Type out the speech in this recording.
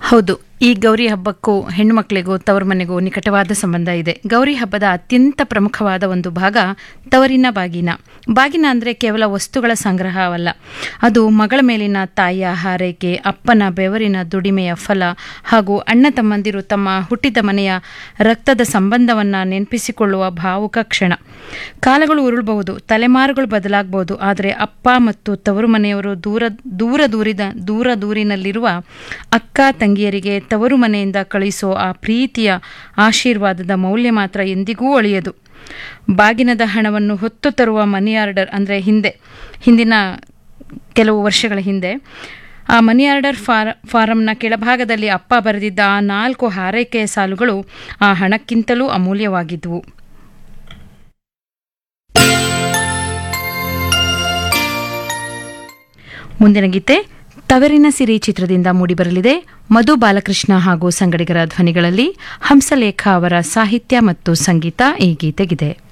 ಹೌದು ಈ ಗೌರಿ ಹಬ್ಬಕ್ಕೂ ಹೆಣ್ಣುಮಕ್ಕಳಿಗೂ ತವರ ಮನೆಗೂ ನಿಕಟವಾದ ಸಂಬಂಧ ಇದೆ ಗೌರಿ ಹಬ್ಬದ ಅತ್ಯಂತ ಪ್ರಮುಖವಾದ ಒಂದು ಭಾಗ ತವರಿನ ಬಾಗಿನ ಬಾಗಿನ ಅಂದರೆ ಕೇವಲ ವಸ್ತುಗಳ ಸಂಗ್ರಹವಲ್ಲ ಅದು ಮಗಳ ಮೇಲಿನ ತಾಯಿಯ ಹಾರೈಕೆ ಅಪ್ಪನ ಬೆವರಿನ ದುಡಿಮೆಯ ಫಲ ಹಾಗೂ ಅಣ್ಣ ತಮ್ಮಂದಿರು ತಮ್ಮ ಹುಟ್ಟಿದ ಮನೆಯ ರಕ್ತದ ಸಂಬಂಧವನ್ನು ನೆನಪಿಸಿಕೊಳ್ಳುವ ಭಾವುಕ ಕ್ಷಣ ಕಾಲಗಳು ಉರುಳಬಹುದು ತಲೆಮಾರುಗಳು ಬದಲಾಗಬಹುದು ಆದರೆ ಅಪ್ಪ ಮತ್ತು ತವರು ಮನೆಯವರು ದೂರ ದೂರ ದೂರಿದ ದೂರ ದೂರಿನಲ್ಲಿರುವ ಅಕ್ಕ ತಂಗಿಯರಿಗೆ ತವರು ಮನೆಯಿಂದ ಕಳಿಸೋ ಆ ಪ್ರೀತಿಯ ಆಶೀರ್ವಾದದ ಮೌಲ್ಯ ಮಾತ್ರ ಎಂದಿಗೂ ಅಳಿಯದು ಬಾಗಿನದ ಹಣವನ್ನು ಹೊತ್ತು ತರುವ ಮನಿ ಆರ್ಡರ್ ಅಂದರೆ ಹಿಂದೆ ಹಿಂದಿನ ಕೆಲವು ವರ್ಷಗಳ ಹಿಂದೆ ಆ ಮನಿ ಆರ್ಡರ್ ಫಾರ ಫಾರಂನ ಕೆಳಭಾಗದಲ್ಲಿ ಅಪ್ಪ ಬರೆದಿದ್ದ ಆ ನಾಲ್ಕು ಹಾರೈಕೆಯ ಸಾಲುಗಳು ಆ ಹಣಕ್ಕಿಂತಲೂ ಅಮೂಲ್ಯವಾಗಿದ್ದವು ಮುಂದಿನ ಗೀತೆ ತವರಿನ ಸಿರಿ ಚಿತ್ರದಿಂದ ಮೂಡಿಬರಲಿದೆ ಮಧು ಬಾಲಕೃಷ್ಣ ಹಾಗೂ ಸಂಗಡಿಗರ ಧ್ವನಿಗಳಲ್ಲಿ ಹಂಸಲೇಖ ಅವರ ಸಾಹಿತ್ಯ ಮತ್ತು ಸಂಗೀತ ಈ ಗೀತೆಗಿದೆ